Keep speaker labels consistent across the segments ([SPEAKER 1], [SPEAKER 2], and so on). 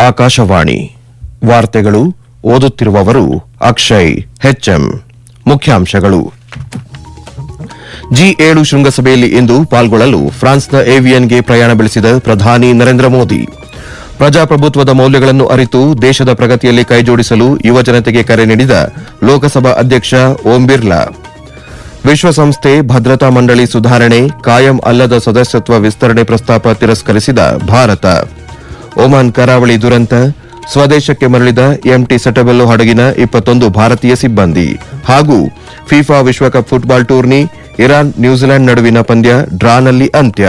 [SPEAKER 1] ಆಕಾಶವಾಣಿ ವಾರ್ತೆಗಳು ಓದುತ್ತಿರುವವರು ಅಕ್ಷಯ್ ಹೆಚ್ಎಂ ಮುಖ್ಯಾಂಶಗಳು ಜಿ ಏಳು ಶೃಂಗಸಭೆಯಲ್ಲಿ ಇಂದು ಪಾಲ್ಗೊಳ್ಳಲು ಫ್ರಾನ್ಸ್ನ ಏವಿಯನ್ಗೆ ಪ್ರಯಾಣ ಬೆಳೆಸಿದ ಪ್ರಧಾನಿ ನರೇಂದ್ರ ಮೋದಿ ಪ್ರಜಾಪ್ರಭುತ್ವದ ಮೌಲ್ಯಗಳನ್ನು ಅರಿತು ದೇಶದ ಪ್ರಗತಿಯಲ್ಲಿ ಕೈಜೋಡಿಸಲು ಯುವಜನತೆಗೆ ಕರೆ ನೀಡಿದ ಲೋಕಸಭಾ ಅಧ್ಯಕ್ಷ ಓಂ ಬಿರ್ಲಾ ವಿಶ್ವಸಂಸ್ಥೆ ಭದ್ರತಾ ಮಂಡಳಿ ಸುಧಾರಣೆ ಕಾಯಂ ಅಲ್ಲದ ಸದಸ್ಯತ್ವ ವಿಸ್ತರಣೆ ಪ್ರಸ್ತಾಪ ತಿರಸ್ಕರಿಸಿದ ಭಾರತ ಒಮಾನ್ ಕರಾವಳಿ ದುರಂತ ಸ್ವದೇಶಕ್ಕೆ ಮರಳಿದ ಎಂಟಿ ಸೆಟಬೆಲ್ಲೋ ಹಡಗಿನ ಇಪ್ಪತ್ತೊಂದು ಭಾರತೀಯ ಸಿಬ್ಬಂದಿ ಹಾಗೂ ಫಿಫಾ ವಿಶ್ವಕಪ್ ಫುಟ್ಬಾಲ್ ಟೂರ್ನಿ ಇರಾನ್ ನ್ಯೂಜಿಲೆಂಡ್ ನಡುವಿನ ಪಂದ್ಯ ಡ್ರಾನಲ್ಲಿ ಅಂತ್ಯ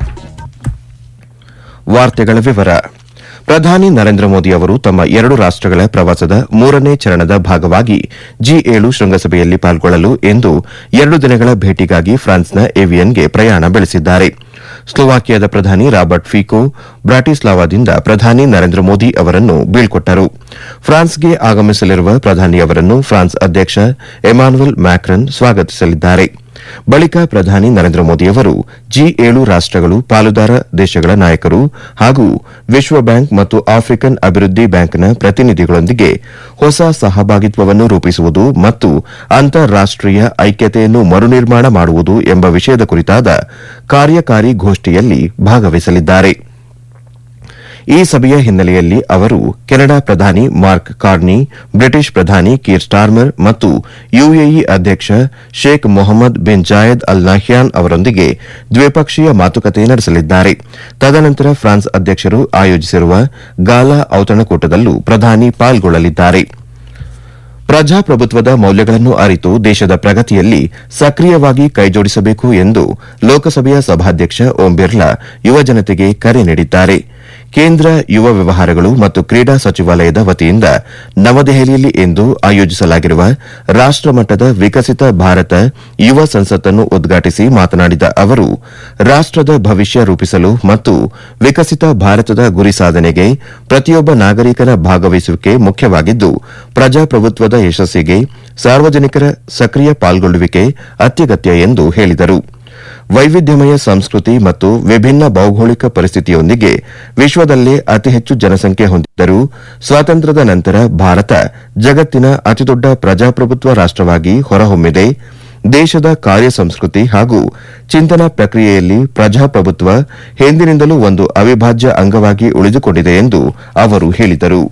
[SPEAKER 1] ವಾರ್ತೆಗಳ ವಿವರ ಪ್ರಧಾನಿ ನರೇಂದ್ರ ಮೋದಿ ಅವರು ತಮ್ಮ ಎರಡು ರಾಷ್ಟಗಳ ಪ್ರವಾಸದ ಮೂರನೇ ಚರಣದ ಭಾಗವಾಗಿ ಜಿ ಏಳು ಶೃಂಗಸಭೆಯಲ್ಲಿ ಪಾಲ್ಗೊಳ್ಳಲು ಇಂದು ಎರಡು ದಿನಗಳ ಭೇಟಿಗಾಗಿ ಫ್ರಾನ್ಸ್ನ ಏವಿಯನ್ಗೆ ಪ್ರಯಾಣ ಬೆಳೆಸಿದ್ದಾರೆ ಸ್ಲೋವಾಕಿಯಾದ ಪ್ರಧಾನಿ ರಾಬರ್ಟ್ ಫಿಕೋ ಬ್ರಾಟಿಸ್ಲಾವಾದಿಂದ ಪ್ರಧಾನಿ ನರೇಂದ್ರ ಮೋದಿ ಅವರನ್ನು ಬೀಳ್ಕೊಟ್ಟರು ಫ್ರಾನ್ಸ್ಗೆ ಆಗಮಿಸಲಿರುವ ಪ್ರಧಾನಿ ಅವರನ್ನು ಫ್ರಾನ್ಸ್ ಅಧ್ಯಕ್ಷ ಎಮಾನ್ಯುಯಲ್ ಮ್ಯಾಕ್ರನ್ ಸ್ವಾಗತಿಸಲಿದ್ದಾರೆ ಬಳಿಕ ಪ್ರಧಾನಿ ನರೇಂದ್ರ ಮೋದಿಯವರು ಜಿ ಏಳು ರಾಷ್ಟಗಳು ಪಾಲುದಾರ ದೇಶಗಳ ನಾಯಕರು ಹಾಗೂ ವಿಶ್ವ ಬ್ಯಾಂಕ್ ಮತ್ತು ಆಫ್ರಿಕನ್ ಅಭಿವೃದ್ಧಿ ಬ್ಯಾಂಕ್ನ ಪ್ರತಿನಿಧಿಗಳೊಂದಿಗೆ ಹೊಸ ಸಹಭಾಗಿತ್ವವನ್ನು ರೂಪಿಸುವುದು ಮತ್ತು ಅಂತಾರಾಷ್ಟೀಯ ಐಕ್ಯತೆಯನ್ನು ಮರುನಿರ್ಮಾಣ ಮಾಡುವುದು ಎಂಬ ವಿಷಯದ ಕುರಿತಾದ ಕಾರ್ಯಕಾರಿ ಗೋಷ್ಠಿಯಲ್ಲಿ ಭಾಗವಹಿಸಲಿದ್ದಾರೆ ಈ ಸಭೆಯ ಹಿನ್ನೆಲೆಯಲ್ಲಿ ಅವರು ಕೆನಡಾ ಪ್ರಧಾನಿ ಮಾರ್ಕ್ ಕಾರ್ನಿ ಬ್ರಿಟಿಷ್ ಪ್ರಧಾನಿ ಕೀರ್ ಸ್ಟಾರ್ಮರ್ ಮತ್ತು ಯುಎಇ ಅಧ್ಯಕ್ಷ Sheikh Mohammed bin Zayed Al Nahyan ಅವರೊಂದಿಗೆ ದ್ವಿಪಕ್ಷೀಯ ಮಾತುಕತೆ ನಡೆಸಲಿದ್ದಾರೆ ತದನಂತರ ಫ್ರಾನ್ಸ್ ಅಧ್ಯಕ್ಷರು ಆಯೋಜಿಸಿರುವ ಗಾಲಾ ಔತಣಕೂಟದಲ್ಲೂ ಪ್ರಧಾನಿ ಪಾಲ್ಗೊಳ್ಳಲಿದ್ದಾರೆ ಪ್ರಜಾಪ್ರಭುತ್ವದ ಮೌಲ್ಯಗಳನ್ನು ಅರಿತು ದೇಶದ ಪ್ರಗತಿಯಲ್ಲಿ ಸಕ್ರಿಯವಾಗಿ ಕೈಜೋಡಿಸಬೇಕು ಎಂದು ಲೋಕಸಭೆಯ ಸಭಾಧ್ಯಕ್ಷ ಓಂ ಬಿರ್ಲಾ ಯುವಜನತೆಗೆ ಕರೆ ನೀಡಿದ್ದಾರೆ ಕೇಂದ್ರ ಯುವ ವ್ಯವಹಾರಗಳು ಮತ್ತು ಕ್ರೀಡಾ ಸಚಿವಾಲಯದ ವತಿಯಿಂದ ನವದೆಹಲಿಯಲ್ಲಿ ಇಂದು ಆಯೋಜಿಸಲಾಗಿರುವ ರಾಷ್ಟಮಟ್ಟದ ವಿಕಸಿತ ಭಾರತ ಯುವ ಸಂಸತ್ತನ್ನು ಉದ್ಘಾಟಿಸಿ ಮಾತನಾಡಿದ ಅವರು ರಾಷ್ಟದ ಭವಿಷ್ಯ ರೂಪಿಸಲು ಮತ್ತು ವಿಕಸಿತ ಭಾರತದ ಗುರಿ ಸಾಧನೆಗೆ ಪ್ರತಿಯೊಬ್ಬ ನಾಗರಿಕನ ಭಾಗವಹಿಸುವಿಕೆ ಮುಖ್ಯವಾಗಿದ್ದು ಪ್ರಜಾಪ್ರಭುತ್ವದ ಯಶಸ್ಸಿಗೆ ಸಾರ್ವಜನಿಕರ ಸಕ್ರಿಯ ಪಾಲ್ಗೊಳ್ಳುವಿಕೆ ಅತ್ಯಗತ್ಯ ಎಂದು ಹೇಳಿದರು ವೈವಿಧ್ಯಮಯ ಸಂಸ್ಕೃತಿ ಮತ್ತು ವಿಭಿನ್ನ ಭೌಗೋಳಿಕ ಪರಿಸ್ಥಿತಿಯೊಂದಿಗೆ ವಿಶ್ವದಲ್ಲೇ ಅತಿ ಹೆಚ್ಚು ಜನಸಂಖ್ಯೆ ಹೊಂದಿದ್ದರೂ ಸ್ವಾತಂತ್ರ್ಯದ ನಂತರ ಭಾರತ ಜಗತ್ತಿನ ಅತಿದೊಡ್ಡ ಪ್ರಜಾಪ್ರಭುತ್ವ ರಾಷ್ಟವಾಗಿ ಹೊರಹೊಮ್ಮಿದೆ ದೇಶದ ಕಾರ್ಯ ಸಂಸ್ಕೃತಿ ಹಾಗೂ ಚಿಂತನಾ ಪ್ರಕ್ರಿಯೆಯಲ್ಲಿ ಪ್ರಜಾಪ್ರಭುತ್ವ ಹಿಂದಿನಿಂದಲೂ ಒಂದು ಅವಿಭಾಜ್ಯ ಅಂಗವಾಗಿ ಉಳಿದುಕೊಂಡಿದೆ ಎಂದು ಅವರು ಹೇಳಿದರು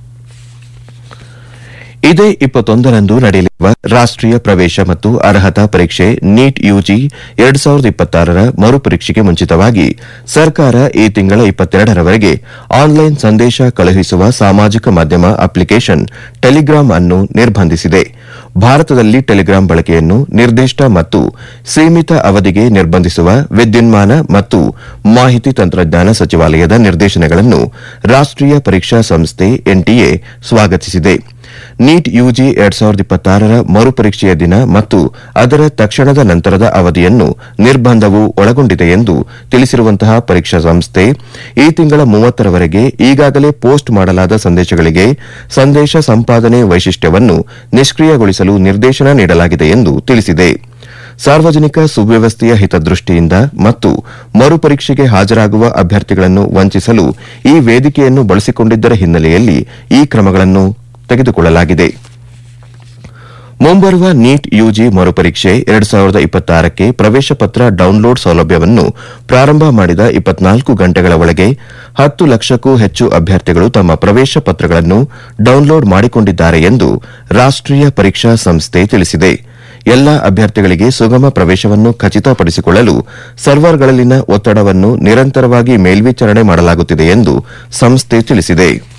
[SPEAKER 1] ಇದೇ ಇಪ್ಪತ್ತೊಂದರಂದು ನಡೆಯಲಿರುವ ರಾಷ್ಟೀಯ ಪ್ರವೇಶ ಮತ್ತು ಅರ್ಹತಾ ಪರೀಕ್ಷೆ ನೀಟ್ ಯುಜಿ ಎರಡು ಸಾವಿರದ ಇಪ್ಪತ್ತಾರರ ಮರುಪರೀಕ್ಷೆಗೆ ಮುಂಚಿತವಾಗಿ ಸರ್ಕಾರ ಈ ತಿಂಗಳ ಇಪ್ಪತ್ತೆರಡರವರೆಗೆ ಆನ್ಲೈನ್ ಸಂದೇಶ ಕಳುಹಿಸುವ ಸಾಮಾಜಿಕ ಮಾಧ್ಯಮ ಅಪ್ಲಿಕೇಶನ್ ಟೆಲಿಗ್ರಾಮ್ ಅನ್ನು ನಿರ್ಬಂಧಿಸಿದೆ ಭಾರತದಲ್ಲಿ ಟೆಲಿಗ್ರಾಂ ಬಳಕೆಯನ್ನು ನಿರ್ದಿಷ್ಟ ಮತ್ತು ಸೀಮಿತ ಅವಧಿಗೆ ನಿರ್ಬಂಧಿಸುವ ವಿದ್ಯುನ್ಮಾನ ಮತ್ತು ಮಾಹಿತಿ ತಂತ್ರಜ್ಞಾನ ಸಚಿವಾಲಯದ ನಿರ್ದೇಶನಗಳನ್ನು ರಾಷ್ಟೀಯ ಪರೀಕ್ಷಾ ಸಂಸ್ಥೆ ಎನ್ಟಿಎ ಸ್ವಾಗತಿಸಿದೆ ನೀಟ್ ಯುಜಿ ಎರಡ್ ಸಾವಿರದ ಇಪ್ಪತ್ತಾರರ ಮರುಪರೀಕ್ಷೆಯ ದಿನ ಮತ್ತು ಅದರ ತಕ್ಷಣದ ನಂತರದ ಅವಧಿಯನ್ನು ನಿರ್ಬಂಧವು ಒಳಗೊಂಡಿದೆ ಎಂದು ತಿಳಿಸಿರುವಂತಹ ಪರೀಕ್ಷಾ ಸಂಸ್ಥೆ ಈ ತಿಂಗಳ ಮೂವತ್ತರವರೆಗೆ ಈಗಾಗಲೇ ಪೋಸ್ಟ್ ಮಾಡಲಾದ ಸಂದೇಶಗಳಿಗೆ ಸಂದೇಶ ಸಂಪಾದನೆ ವೈಶಿಷ್ಟ್ಯವನ್ನು ನಿಷ್ಕ್ರಿಯಗೊಳಿಸಲು ನಿರ್ದೇಶನ ನೀಡಲಾಗಿದೆ ಎಂದು ತಿಳಿಸಿದೆ ಸಾರ್ವಜನಿಕ ಸುವ್ಯವಸ್ಥೆಯ ಹಿತದೃಷ್ಟಿಯಿಂದ ಮತ್ತು ಮರುಪರೀಕ್ಷೆಗೆ ಹಾಜರಾಗುವ ಅಭ್ಯರ್ಥಿಗಳನ್ನು ವಂಚಿಸಲು ಈ ವೇದಿಕೆಯನ್ನು ಬಳಸಿಕೊಂಡಿದ್ದರ ಹಿನ್ನೆಲೆಯಲ್ಲಿ ಈ ಕ್ರಮಗಳನ್ನು ತೆಗೆದುಕೊಳ್ಳಲಾಗಿದೆ ಮುಂಬರುವ ನೀಟ್ ಯುಜಿ ಮರುಪರೀಕ್ಷೆ ಎರಡು ಸಾವಿರದ ಇಪ್ಪತ್ತಾರಕ್ಕೆ ಪ್ರವೇಶ ಪತ್ರ ಡೌನ್ಲೋಡ್ ಸೌಲಭ್ಯವನ್ನು ಪ್ರಾರಂಭ ಮಾಡಿದ ಇಪ್ಪತ್ನಾಲ್ಕು ಗಂಟೆಗಳ ಒಳಗೆ ಹತ್ತು ಲಕ್ಷಕ್ಕೂ ಹೆಚ್ಚು ಅಭ್ಯರ್ಥಿಗಳು ತಮ್ಮ ಪ್ರವೇಶ ಪತ್ರಗಳನ್ನು ಡೌನ್ಲೋಡ್ ಮಾಡಿಕೊಂಡಿದ್ದಾರೆ ಎಂದು ರಾಷ್ಟೀಯ ಪರೀಕ್ಷಾ ಸಂಸ್ಥೆ ತಿಳಿಸಿದೆ ಎಲ್ಲಾ ಅಭ್ಯರ್ಥಿಗಳಿಗೆ ಸುಗಮ ಪ್ರವೇಶವನ್ನು ಖಚಿತಪಡಿಸಿಕೊಳ್ಳಲು ಸರ್ವರ್ಗಳಲ್ಲಿನ ಒತ್ತಡವನ್ನು ನಿರಂತರವಾಗಿ ಮೇಲ್ವಿಚಾರಣೆ ಮಾಡಲಾಗುತ್ತಿದೆ ಎಂದು ಸಂಸ್ಥೆ ತಿಳಿಸಿದೆ